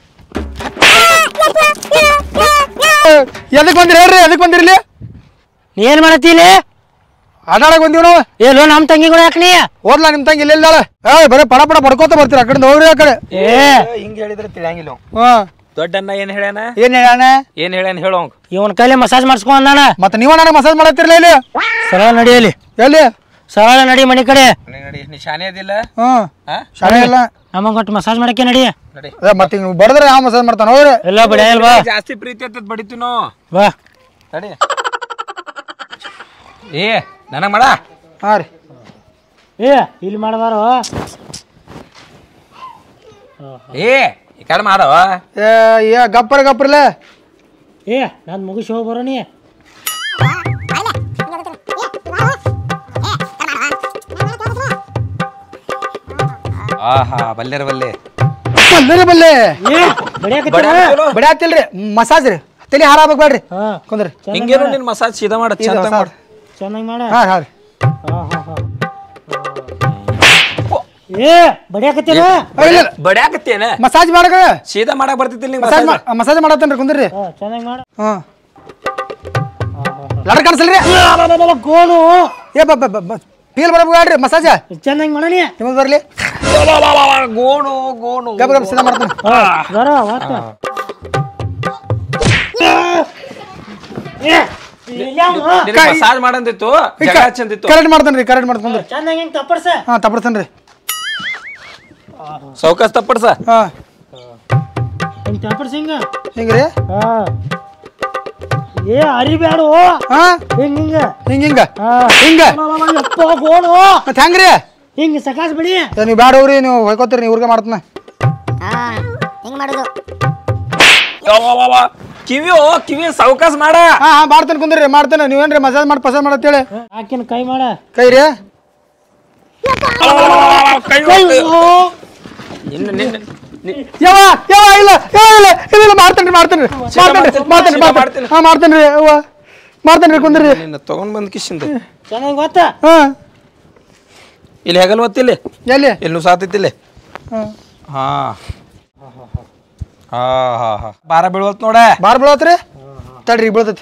ಎದಕ್ ಬಂದಿರಿ ಹೇಳ್ರಿ ಎದಕ್ ಬಂದಿರಿ ಇಲ್ಲಿ ನೀ ಏನ್ ಮಾಡತ್ತಿ ಇಲ್ಲಿ ಆಟಾಡಕ್ ಬಂದೀವಿ ನಾವು ಎಲ್ಲೋ ನಮ್ ತಂಗಿಗಳು ಯಾಕೆ ನೀ ಓದ್ಲಾ ನಿಮ್ ತಂಗಿ ಇಲ್ಲ ಏ ಬರೀ ಪಡ ಪಡ ಪಡ್ಕೋತ ಬರ್ತೀರ ಆ ಕಡೆ ಹೋಗ್ರಿ ಆ ಕಡೆ ಏ ಹಿಂಗ್ ಹೇಳಿದ್ರೆ ತಿಳಿಯಂಗಿಲ್ಲ ಅವ. ಹಾ ದೊಡ್ಡಣ್ಣ ಏನ್ ಹೇಳ್ಯಾನ ಏನ್ ಹೇಳಣ ಏನ್ ಹೇಳ್ಯಾನ ಹೇಳು ಅವಂಗ ಇವನ್ ಕೈಲಿ ಮಸಾಜ್ ಮಾಡಿಸ್ಕೊ ಅಂದಾನ ಮತ್ತೆ ನೀವ ನನಗೆ ಮಸಾಜ್ ಮಾಡತ್ತಿರ್ಲ ಇಲ್ಲಿ ಸರಳ ನಡಿಯಲಿ ಎಲ್ಲಿ ಸರಳ ನಡಿ ಮನಿ ಕಡೆ ನೀ ನಡಿ ನೀ ಶಾನೆ ಅದಿಲ್ಲ ಹ್ಮ್ ಹಾ ಶಾಲೆ ಇಲ್ಲ ನಮಗ್ ಒಟ್ಟು ಮಸಾಜ್ ಮಾಡಕ್ಕೆ ನಡಿ ನಡಿ ಅದೇ ಮತ್ತೆ ನೀವು ಬಡದ್ರೆ ಯಾವ ಮಸಾಜ್ ಮಾಡ್ತಾನ ಹೋಗ್ರಿ ಎಲ್ಲ ಬಿಡ ಅಲ್ವಾ ಜಾಸ್ತಿ ಪ್ರೀತಿ ಅಂತದ್ ಬಡಿತೀವಿ ನಾವು ಬಾ ತಡಿ ಏ ನನಗ್ ಮಾಡ ಹಾ ರೀ ಏ ಇಲ್ಲಿ ಮಾಡಬಾರೋ ಏ ಈ ಕಡೆ ಮಾಡವ ಏ ಏ ಗಪ್ಪರ್ ಗಪ್ರಲೆ ಏ ನಾನ್ ಮುಗಿಸಿ ಹೋಗಿ ಬರೋ ನೀ ಆಹಾ ಬಲ್ಲೆರ ಬಲ್ಲೆ ಬಲ್ಲೆ ಬಲ್ಲೆ ಏ ಬಡಿಯಾಕತ್ತಿ ಬಡಿ ಆತಿಲ್ರಿ ಮಸಾಜ್ ರೀ ತಲೆ ಹಾರ ಆಗ್ಬೇಡ್ರಿ ಹಾ ಕುಂದ್ರಿ ಹಿಂಗೇನು ನಿನ್ ಮಸಾಜ್ ಸೀದಾ ಮಾಡ ಇದು ಚಂದ ಹೊಸ- ಮಾಡ ಚೆನ್ನಾಗಿ ಮಾಡ ಹಾ ಹಾ ರೀ ಹಾ ಹಾ ಹಾ ಏ ಬಡಿಯಾಕತ್ತೀರ ಆ, ಇಲ್ಲ ಇಲ್ಲ. ಬಡ್ಯಾಕತ್ತೇನ ಮಸಾಜ್ ಮಾಡಕ ಸೀದಾ ಮಾಡಕ್ ಬರ್ತಿದ್ದಿಲ್ಲ ನಿಂಗೆ ಮಸಾಜ್ ಮಸಾಜ್ ಮಸಾಜ್ ಮಾಡತ್ತೇನ್ರಿ ಕುಂದ್ರಿ ಹಾ ಚೆನ್ನಾಗಿ ಮಾಡ ಹ್ಮ್ ಲಡ ಕಾಣಿಸಲ್ರಿ ಗೋಣು ಏ ಬ ಬ- ಬ ಫೀಲ್ ಬರ್ಬೇಡ್ರಿ ಮಸಾಜ ಚೆನ್ನಾಗಿ ಮಾಡನಿ ನಿಮ್ಮದು ಬರ್ಲಿ ಗೋಣು ಗೋಣು ಗಬ ಗಬ ಸೀದಾ ಮಾಡ್ತಾನೆ ಬರೋ ಒತ್ತ ಏ ಮಸಾಜ್ ಮಾಡಂದಿತ್ತು ಜಗ ಚಂದಿತ್ತು ಕರೆಕ್ಟ್ ಮಾಡ್ತಾನೆ ರೀ ಕರೆಕ್ಟ್ ಮಾಡ್ತಾನೆ ರೀ ಚೆನ್ನಾಗಿ ಹಿಂಗ್ ತಪ್ಪಡ್ಸ ಹಾಂ ತಪ್ಪಡ್ತಾನೆ ರೀ ಸೌಕಾಸ್ ತಪ್ಪಡ್ಸ ಹಾಂ ಹಿಂಗ್ ತಪ್ಪಡ್ಸ ಹಿಂಗ ಹಿಂಗೆ ರೀ ಹಾ ಏ ಅರಿಬ್ಯಾಡು ಹಾಂ ಹಿಂಗ್ ಹಿಂಗ ಹಿಂಗೆ ಹಿಂಗೆ ಹಾ ಹಿಂಗೆ ಯಪ್ಪ ಗೋಣು ಮತ್ತೆ ಹೆಂಗೆ ರೀ ಹಿಂಗ್ ಸಕಾಸ್ ಬಿಡಿ ಏ, ನೀವು ಬ್ಯಾಡ ಹೋಗ್ರಿ ನೀವು ಹೊಯ್ಕೋತೀರಿ ನೀವು ಊರಿಗೆ ಮಾಡ್ತಾನೆ ಹಾ ಹಿಂಗ್ ಮಾಡುದು ಕಿವಿಯೋ ಕಿವಿ ಸಾವಕಾಶ ಮಾಡ ಹಾ ಹಾ ಮಾಡ್ತೇನೆ ಕುಂದ್ರಿ ಮಾಡ್ತೇನೆ ನೀವೇನ್ರಿ ಮಸಾಜ್ ಮಾಡಿ ಪಸಾಜ್ ಮಾಡತ್ತೇಳಿ ಆಕಿನ ಕೈ ಮಾಡ ಕೈ ರೀ ನಿನ್ನ ನಿನ್ನ ನಿ- ಯಾವ ಯಾವ ಇಲ್ಲ ಯಾವ ಇಲ್ಲ ಇಲ್ಲ ಇಲ್ಲ ಮಾಡ್ತೇನ್ರಿ ಮಾಡ್ತೇನ್ರಿ ಮಾಡ್ತೇನ್ರಿ ಮಾಡ್ತೇನ್ರಿ ಶೀಲ ಮಾಡ್ತೇನೆ ಹಾ ಮಾಡ್ತೇನ್ರಿ ಅವ್ವ ಮಾಡ್ತೇನ್ರಿ ಕುಂದ್ರಿ ನಿನ್ನ ತಗೊಂಡ್ ಬಂದ್ ಕಿಶಿಂದ ಚೆನ್ನಾಗಿ ಗೊತ್ತಾ ಹಾ ಇಲ್ಲಿ ಹೆಗಲ್ ಒತ್ತಿಲ್ಲಿ ಎಲ್ಲಿ ಇಲ್ಲಿ ನೀವು ಸಾತೈತಿಲ್ಲಿ ಹಾ ಹಾ ಹಾ ಹಾ ಹಾ ಬಾರ ಬೀಳ್ವಲ್ತ್ ನೋಡ ಬಾರ್ ಬೀಳತ್ರಿ ತಡ್ರಿ ಈಗ ಬೀಳ್ತೈತಿ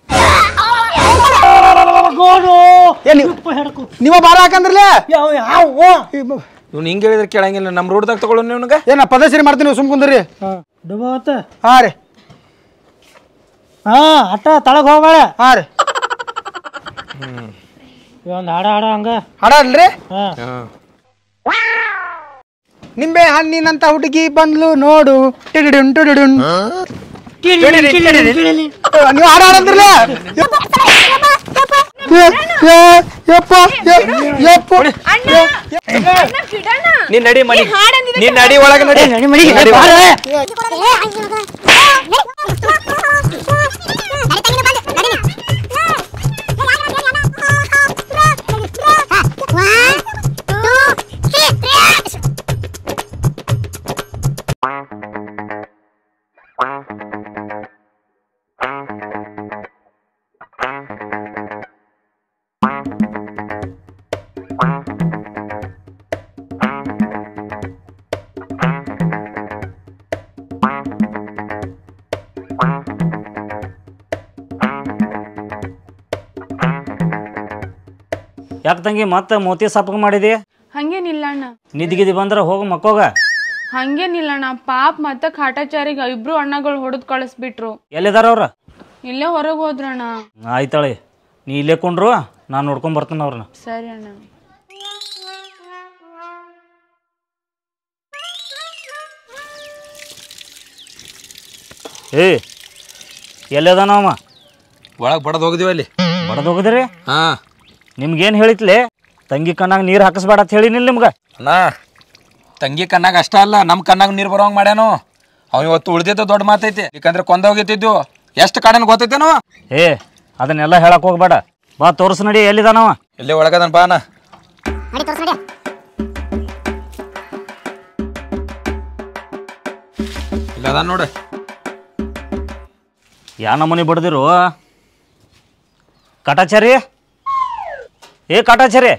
ಏ ನೀವು ಹಿಡ್ಕು ನೀವ ಬಾರ ಹಾಕಂದ್ರಲ್ಲ ಯಾವ ಯಾವ ಇವ್ನು ಹಿಂಗೆ ಹೇಳಿದ್ರೆ ಕೇಳಂಗಿಲ್ಲ ನಮ್ಮ ರೋಡ್ದಾಗ ತಗೊಳ್ಳೋ ನಿಮ್ಗೆ ಏನ ಪದಸರಿ ಮಾಡ್ತೀನಿ ನೀವು ಸುಮ್ ಕುಂದ್ರಿ ಡುಬ ಹೊತ್ತ ಹಾ ರೀ ಹಾ ಅಟ್ಟ ತಳಗ್ ಹೋಗ್ಬೇಡ ಹಾ ರೀ ಒಂದು ಹಾಡ ಹಾಡ ಹಂಗ ಹಾಡಲ್ರಿ ಹಾ ನಿಂಬೆ ಹಣ್ಣಿನಂತ ಹುಡುಗಿ ಬಂದ್ಲು ನೋಡು ಟಿಡಿಡುನ್ ಟಿಡಿಡುನ್ ನೀವು ಹಾಡ ಹಾಡಂದ್ರಲ್ಲ ಯಪ್ಪ ಯಪ್ಪ ನೀನ್ ನಡಿ ಮನಿ ನೀನ್ ನಡಿ ಒಳಗೆ ನಡಿ ನಡಿ ಒಳಗೆ. ಯಾಕೆ ತಂಗಿ ಮತ್ತೆ ಮೋತಿ ಸಪ್ಪಗ ಮಾಡಿದಿ ಹಂಗೇನಿಲ್ಲ ಅಣ್ಣ ನಿದ್ಗಿದಿ ಬಂದ್ರೆ ಹೋಗು ಮಕ್ಕೋಗ ಹಂಗೇನಿಲ್ಲ ಅಣ್ಣ ಪಾಪ ಮತ್ತೆ ಕಾಟಾಚಾರಿಗೆ ಇಬ್ರು ಅಣ್ಣಗಳು ಹೊಡೆದು ಕಳಿಸ್ಬಿಟ್ರು ಎಲ್ಲಿದಾರ ಅವ್ರ ಇಲ್ಲೇ ಹೊರಗೆ ಹೋದ್ರಣ್ಣ ಆಯ್ತಾಳೆ ನೀ ಇಲ್ಲೇ ಕೊಂಡ್ರು ನಾನು ನೋಡ್ಕೊಂಡ್ ಬರ್ತೀನಿ ಅವ್ರನ್ನ ಸರಿ ಅಣ್ಣ ಏ ಎಲ್ಲಿದಾನ ಅವ ಒಳಗ್ ಬಡದ್ ಹೋಗಿದೀವಿ ಅಲ್ಲಿ ಬಡದ್ ಹೋಗಿದ್ರಿ ಹಾ ನಿಮ್ಗೇನು ಹೇಳಿತ್ಲೆ ತಂಗಿ ಕಣ್ಣಾಗ ನೀರು ಹಾಕಿಸ್ಬೇಡ ಅಂತ ಹೇಳಿನಿಲ್ಲ ನಿಮ್ಗೆ ಅಣ್ಣ ತಂಗಿ ಕಣ್ಣಾಗ ಅಷ್ಟ ಅಲ್ಲ ನಮ್ಮ ಕಣ್ಣಾಗ ನೀರು ಬರೋಂಗ್ ಮಾಡ್ಯಾನು ಅವ್ ಇವತ್ತು ಉಳ್ದಿದ್ದ ದೊಡ್ಡ ಮಾತೈತಿ ಯಾಕಂದ್ರೆ ಕೊಂದ ಹೋಗಿತ್ತಿದ್ದು ಎಷ್ಟು ಕಾಡನ್ ಗೊತ್ತೈತೇನೋ ಏ ಅದನ್ನೆಲ್ಲ ಹೇಳಕ್ ಹೋಗ್ಬೇಡ ಬಾ ತೋರ್ಸು ನಡಿ ಎಲ್ಲಿದಾನವ ಇಲ್ಲೇ ಒಳಗದನ್ ಬಾ ಅಣ್ಣ ಇಲ್ಲ ಅದಾನ ನೋಡು ಯಾ ನಮೂನಿ ಬಡ್ದಿರು ಕಾಟಾಚಾರಿ ಏ ಕಾಟಾಚಾರಿ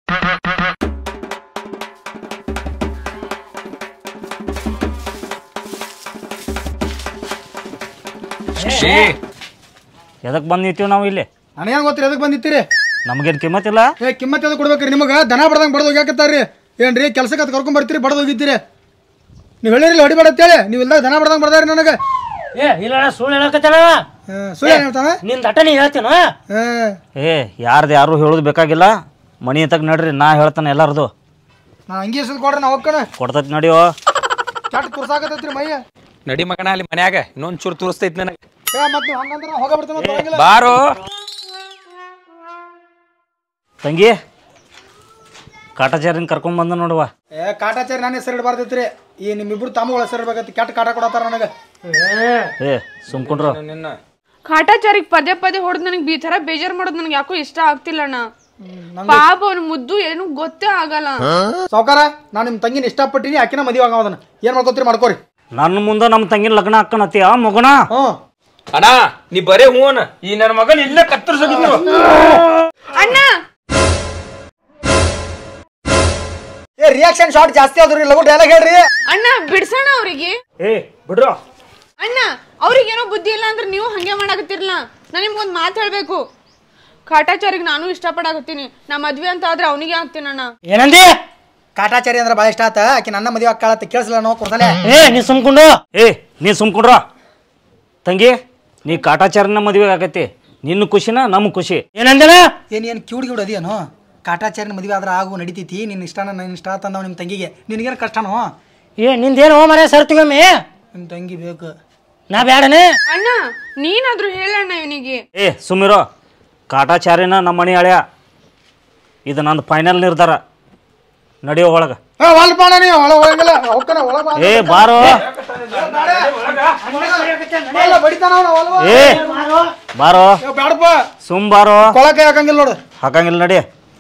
ಏ ಎದಕ್ ಬಂದ್ ನಿಂತೀವಿ ನಾವು ಇಲ್ಲಿ ನನಗೇನು ಗೊತ್ತಿರಿ ಎದಕ್ಕೆ ಬಂದಿತ್ತೀರಿ ನಮಗೇನು ಕಿಮ್ಮತ್ತಿಲ್ಲ ಏ ಕಿಮ್ಮತ್ ಎದಕ್ಕೆ ಕೊಡ್ಬೇಕ್ರಿ ನಿಮಗೆ ದನ ಬಡ್ದಂಗೆ ಬಡ್ದು ಹೋಗ್ಯಾಕತ್ತಾರ್ರಿ ಏನ್ರಿ ಕೆಲ್ಸಕ್ಕೆ ಅದು ಕರ್ಕೊಂಡ್ ಬರ್ತೀರಿ ಬಡ್ದು ಹೋಗಿದ್ದೀರಿ ನೀವು ಹೇಳಿರಿಲ್ಲ ಹೊಡಿಬೇಡ ಅಂತೇಳಿ ನೀವು ಇಲ್ದಾಗ ದನ ಬಡ್ದಂಗೆ ಬಡ್ದಾರಿ ನನಗೆ ಏ ಇಲ್ಲ ಸುಳ್ಳು ಹೇಳಕತ್ತಾನ ಸುಳ್ಳು ಹೇಳ್ತಾನ ನಿನ್ ದಟ ನೀ ಹೇಳ್ತೇನ ಹಾಂ ಏ ಯಾರ್ದು ಯಾರು ಹೇಳೋದು ಬೇಕಾಗಿಲ್ಲ ಮನಿ ತಗ ನಡ್ರಿ ನಾ ಹೇಳ್ತಾನೆ ಎಲ್ಲಾರ್ದು ನಾ ಹಂಗೆ ಹೆಸರು ಕೊಡ್ರಿ ನಾ ಹೋಗ್ಕಣ ಕೊಡ್ತೈತಿ ನಡಿಯೋ ಕೆಟ್ಟ ತುರ್ಸಾಕತ್ತೈತ್ರಿ ಮೈಯ ನಡಿ ಮಗನ ಅಲ್ಲಿ ಮನ್ಯಾಗ ಇನ್ನೊಂದ್ ಚೂರು ತೋರಿಸ್ತೈತಿ ನನಗೆ ಏ ಮತ್ತೆ ನೀವು ಹಂಗಂದ್ರೆ ಹೋಗ ಬಿಡ್ತಾನೆ ಬರಂಗಿಲ್ಲ ಬಾರೋ ತಂಗಿ ಕಾಟಾಚಾರಿನ ಕರ್ಕೊಂಡ್ ಬಂದ ನೋಡುವ ಏ ಕಾಟಾಚಾರಿ ನನ್ನ ಹೆಸರು ಇಡಬಾರ್ದೈತ್ರಿ ಈ ನಿಮ್ಮಿಬ್ರು ತಮ್ಮಗಳ ಹೆಸರು ಇಡ್ಬೇಕೈತಿ ಕೆಟ್ಟ ಕಾಟ ಕೊಡತ್ತಾರ ನನಗೆ ಏ ಸುಮ್ಕೊಂಡ್ರು ನಿನ್ನ ಕಾಟಾಚಾರಿಗೆ ಪದೇ ಪದೇ ಹೊಡೆದ್ ನನಗೆ ಈ ಥರ ಬೇಜಾರು ಮಾಡೋದು ನನಗೆ ಯಾಕೋ ಇಷ್ಟ ಆಗ್ತಿಲ್ಲ ಅಣ್ಣ ಪಾಪ ಅವ್ನ ಮುದ್ದು ಏನು ಗೊತ್ತೇ ಆಗಲ್ಲ ಸಾವುಕಾರ ನಾನು ನಿಮ್ಮ ತಂಗಿನ ಇಷ್ಟಪಟ್ಟಿನಿ ಆಕಿನ ಮದುವೆ ಆಗೋದನ್ನ ಏನು ಮಾಡ್ಕೋತೀರಿ ಮಾಡ್ಕೋರಿ ನನ್ನ ಮುಂದೆ ನಮ್ಮ ತಂಗಿನ ಲಗ್ನ ಹಾಕ್ಕನತ್ತಿ ಆ ಮಗನ ಹ್ಞೂ ಅಣ್ಣ ನೀ ಬರೇ ಹೂವನ್ ಈ ನನ್ನ ಮಗನ್ ಇಲ್ಲೇ ಕತ್ತರಿಸೋಗಿದ್ರು ಅಣ್ಣ ಏ ರಿಯಾಕ್ಷನ್ ಶಾಟ್ ಜಾಸ್ತಿ ಆದ್ರಿ ಲಗು ಡೈಲಾಗ್ ಹೇಳ್ರಿ ಅಣ್ಣ ಬಿಡ್ಸೋಣ ಅವ್ರಿಗೆ ಏ ಬಿಡ್ರು ಅಣ್ಣ ಅವ್ರಿಗೇನೋ ಬುದ್ಧಿ ಇಲ್ಲ ಅಂದ್ರೆ ನೀವು ಹಂಗೆ ಮಾಡಾಕತ್ತಿರಲ್ಲ ನಾನು ನಿಮ್ಗೊಂದು ಮಾತು ಹೇಳ್ಬೇಕು ಕಾಟಾಚಾರಿಗೆ ನಾನು ಇಷ್ಟಪಡಾಕತ್ತೀನಿ ನಾ ಮದ್ವೆ ಅಂತ ಆದ್ರೆ ಅವನಿಗೆ ಆಗ್ತೀನಿ ಅಣ್ಣ ಏನಂದಿ ಕಾಟಾಚಾರಿ ಅಂದ್ರೆ ಭಾಳ ಇಷ್ಟ ಆತ ಆಕಿ ನನ್ನ ಮದುವೆ ಆಕಾಳತ್ತ ಕೇಳಿಸಲ್ಲ ನಾವು ಕೊಡ್ಸಲೆ ಏ ನೀ ಸುಮ್ಕೊಂಡು ಏ ನೀ ಸುಮ್ಕೊಂಡ್ರ ತಂಗಿ ನೀ ಕಾಟಾಚಾರನ ಮದುವೆ ಆಗೈತಿ ನಿನ್ನ ಖುಷಿನ ನಮ್ಮ ಖುಷಿ ಏನಂದಿನ ಏನು ಏನು ಕ್ಯೂಡ್ ಗಿಡ್ ಅದೇನು ಕಾಟಾಚಾರಿನ ಮದುವೆ ಆದ್ರೆ ಆಗು ನಡಿತೈತಿ ನಿನ್ನ ಇಷ್ಟನ ನನ್ನ ಇಷ್ಟ ತಂದವ ನಿಮ್ಮ ತಂಗಿಗೆ ನಿನಗೇನು ಕಷ್ಟನೋ ಏ ನಿಂದೇನು ಹೋ ಮರ ಸರ್ತಿಗೊಮ್ಮೆ ನಿಮ್ಮ ತಂಗಿ ಬೇಕು ನಾ ಬ್ಯಾಡನೆ ಅಣ್ಣ ನೀನಾದ್ರೂ ಹೇಳಣ್ಣ ಇವನಿಗೆ ಏ ಸುಮ್ಮಿರೋ ಕಾಟಾಚಾರಿನ ನಮ್ಮ ಮನೆ ಹಳೆಯ ಇದು ನಂದು ಫೈನಲ್ ನಿರ್ಧಾರ ನಡೆಯೋ ಒಳಗೆ ಹಾಂ ಒಳಗೆ ಬಾಣ ನೀವು ಒಳಗೆ ಒಳಗಿಲ್ಲ ಹೋಗ್ತಾನೆ ಒಳಗೆ ಏ ಬಾರೋ ಅಲ್ಲ, ಬಡಿತಾನ ಅವ್ನು, ಅಲ್ವಾ? ಏ ಬಾರೋ ಏ, ಬ್ಯಾಡಪ್ಪ ಸುಮ್ ಬಾರೋ ಕೊಳ ಕೈ ಹಾಕಂಗಿಲ್ಲ ನೋಡು ಹಾಕಂಗಿಲ್ಲ ನಡಿ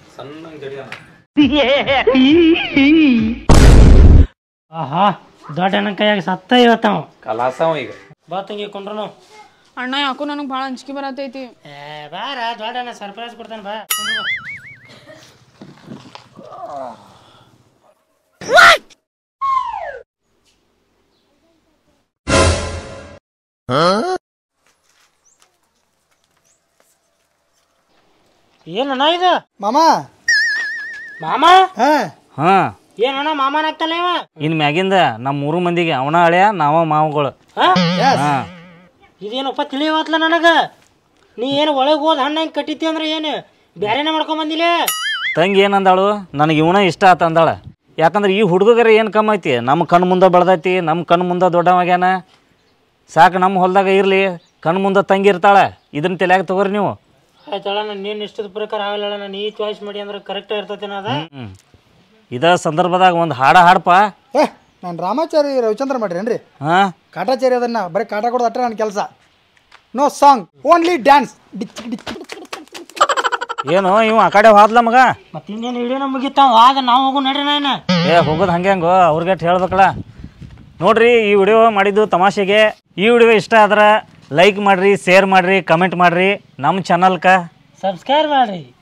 ಆಹಾ ದೊಡ್ಡ ಅಣ್ಣ ಕೈಯಾಗ ಸತ್ತ ಇವತ್ತವ ಕಲಾಸವ ಈಗ ಬಾ ತಂಗಿ ಕೊಂಡ್ರು ಅಣ್ಣ ಯಾಕೋ ನನಗೆ ಭಾಳ ಅಂಜಿಕೆ ಬರತೈತಿ ಏ ಬಾರ ದೊಡ್ಡ ಅಣ್ಣ ಸರ್ಪ್ರೈಸ್ ಕೊಡ್ತಾನೆ ಬಾ ಕುಂಡ್ರು ಬಾ. ಏನಣ್ಣ ಇದು ಮಾಮ ಮಾಮ ಹಾ ಹಾಂ ಏನಣ್ಣ ಮಾಮನ ಆಗ್ತಾನೆ ಇವ ಇನ್ನು ಮ್ಯಾಗಿಂದ ನಮ್ಮ ಮೂರು ಮಂದಿಗೆ ಅವನ ಹಳೆಯ ನಾವ ಮಾವುಗಳು ಹಾ ಹಾಂ ಇದೇನಪ್ಪ ತಿಳಿಯವತ್ಲ ನನಗ ನೀ ಏನು ಒಳಗೆ ಹೋದ್ ಹಣ್ಣು ಹೆಂಗೆ ಕಟ್ಟಿತಿ ಅಂದ್ರೆ ಏನು ಬೇರೆನೇ ಮಾಡ್ಕೊಂಡ್ ಬಂದಿಲ್ಲ ತಂಗಿ ಏನಂದಾಳು ನನಗೆ ಇವನ ಇಷ್ಟ ಆತ ಅಂದಾಳ ಯಾಕಂದ್ರೆ ಈ ಹುಡುಗರ ಏನು ಕಮ್ಮಿ ಐತಿ ನಮ್ಮ ಕಣ್ಣು ಮುಂದೆ ಬೆಳ್ದೈತಿ ನಮ್ಮ ಕಣ್ಣು ಮುಂದೆ ದೊಡ್ಡವಾಗ್ಯಾನ ಸಾಕು ನಮ್ಮ ಹೊಲ್ದಾಗ ಇರಲಿ ಕಣ್ಣು ಮುಂದೆ ತಂಗಿ ಇರ್ತಾಳೆ ಇದನ್ನ ತಲೆಯಾಗ ತಗೋರಿ ನೀವು ಆಯ್ತಳ ನಾನು ನೀನು ಇಷ್ಟದ ಪ್ರಕಾರ ಆಗಲ್ಲ ನಾನು ಈ ಚಾಯ್ಸ್ ಮಾಡಿ ಅಂದ್ರೆ ಕರೆಕ್ಟ್ ಇರ್ತೈತೇನ ಅದ ಹ್ಞೂ ಇದ ಸಂದರ್ಭದಾಗ ಒಂದು ಹಾಡ ಹಾಡಪ್ಪ ಏ ನಾನು ರಾಮಾಚಾರಿ ರವಿಚಂದ್ರ ಮಾಡ್ರೇನ್ರಿ ಹಾಂ ಕಾಟಾಚಾರಿ ಅದನ್ನ ಬರೀ ಕಾಟ ಕೊಡೋದು ಅಟ್ಟ ನನ್ನ ಕೆಲಸ ನೋ ಸಾಂಗ್ ಓನ್ಲಿ ಡ್ಯಾನ್ಸ್ ಡಿಚ್ ಡಿಚ್ ಏನು ಇವ ಆ ಕಡೆ ಹೋದ್ಲ ಮಗ ಮತ್ತೆ ಇನ್ನೇನು ಹಿಡಿಯೋಣ ಮುಗಿತಾವ ಆಗ ನಾವು ಹೋಗು ನಡ್ರಿ ನಾನು ಏ ಹೋಗೋದು ಹಂಗೆ ಹಂಗೋ ಅವ್ರಿಗೆ ಹೇಳ್ಬೇಕಲ್ಲ ನೋಡ್ರಿ ಈ ವಿಡಿಯೋ ಮಾಡಿದ್ದು ತಮಾಷೆಗೆ ಈ ವಿಡಿಯೋ ಇಷ್ಟ ಆದ್ರೆ ಲೈಕ್ ಮಾಡಿರಿ ಶೇರ್ ಮಾಡಿರಿ ಕಮೆಂಟ್ ಮಾಡಿರಿ ನಮ್ಮ ಚಾನಲ್ಕ ಸಬ್ಸ್ಕ್ರೈಬ್ ಮಾಡ್ರಿ